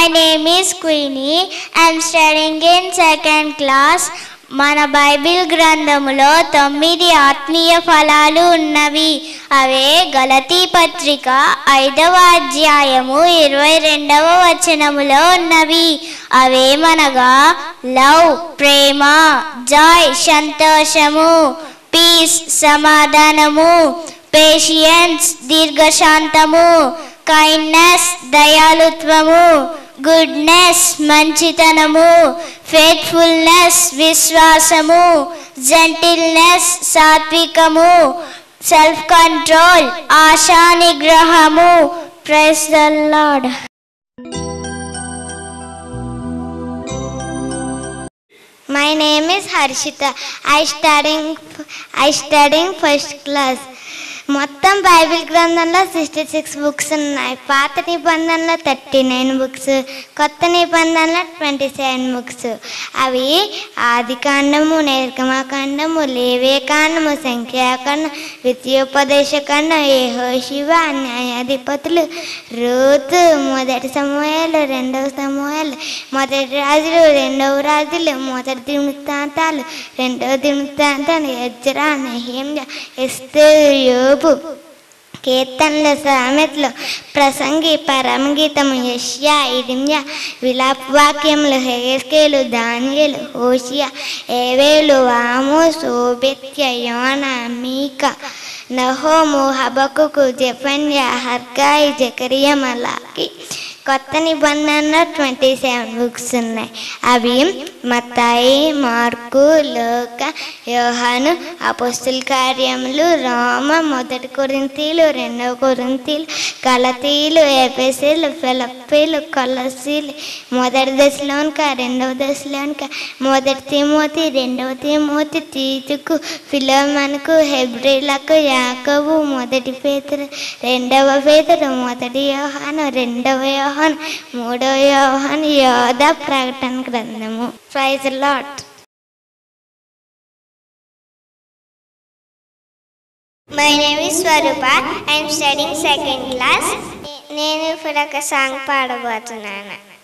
name is Queenie. I'm studying in second class. మన Bible గ్రంథములో తొమ్మిది ఆత్మీయ ఫలాలు ఉన్నవి అవే గలతీ పత్రిక ఐదవ అధ్యాయము ఇరవై రెండవ వచనములో ఉన్నవి అవేమనగా లవ్ ప్రేమ జాయ్ సంతోషము పీస్ సమాధానము పేషియన్స్ దీర్ఘశాంతము కైండ్నెస్ దయాలుత్వము గుడ్నెస్ మంచితనము ఫేత్ఫుల్నెస్ విశ్వాసము జెంటిల్నెస్ సాత్వికము సెల్ఫ్ కంట్రోల్ ఆశా నిగ్రహము praise the Lord My name is Harshita. I studying I studying first class. మొత్తం బైబిల్ గ్రంథంలో సిక్స్టీ సిక్స్ బుక్స్ ఉన్నాయి పాత నిబంధనలో థర్టీ నైన్ బుక్స్ కొత్త నిబంధనలో ట్వంటీ సెవెన్ బుక్స్ అవి ఆది కాండము నిర్గమకాండము లేవేకాండము సంఖ్యాకాండం ద్వితీయోపదేశ కాండం ఏహో శివ న్యాయాధిపతులు రూతు మొదటి సమూహాలు రెండవ సమూహాలు మొదటి రాజులు రెండవ రాజులు మొదటి దిమితాంతాలు రెండవ దిమితాంతాలు ఎజ్రా నహేమ్య ఎస్తేరు యోబు కీర్తనలు సామెతలు ప్రసంగి పరమగీతము యష్యా ఇరిమ్య విలాపవాక్యములు హెగస్కేలు ధాన్యలు హోషియా ఏవేలు వాము శోభిత్య యోన మీక నహోము హబకుకు జఫన్య హర్గాయి జకరియ మలాకి కొత్త నిబంధనలో ట్వంటీ సెవెన్ బుక్స్ ఉన్నాయి అవి మత్తాయి మార్కు లోక యోహాను అపోస్తుల కార్యములు రోమ మొదటి కొరింతీలు రెండవ కొరింతీలు గలతీలు ఎఫెసీలు ఫిలప్పీలు కొలసీలు మొదటి దశలోనిక రెండవ దశలోనిక మొదటి తిమోతి రెండవ తిమోతి తీతుకు ఫిలోమన్కు హెబ్రిలకు యాకబు మొదటి పేతురు రెండవ పేతురు మొదటి యోహాను రెండవ యోహాను మూడవ యోహాను యోధ ప్రకటన గ్రంథము praise Lord my name is Swarupa I'm studying second class నేను ఇప్పుడు ఒక సాంగ్ పాడబోతున్నాను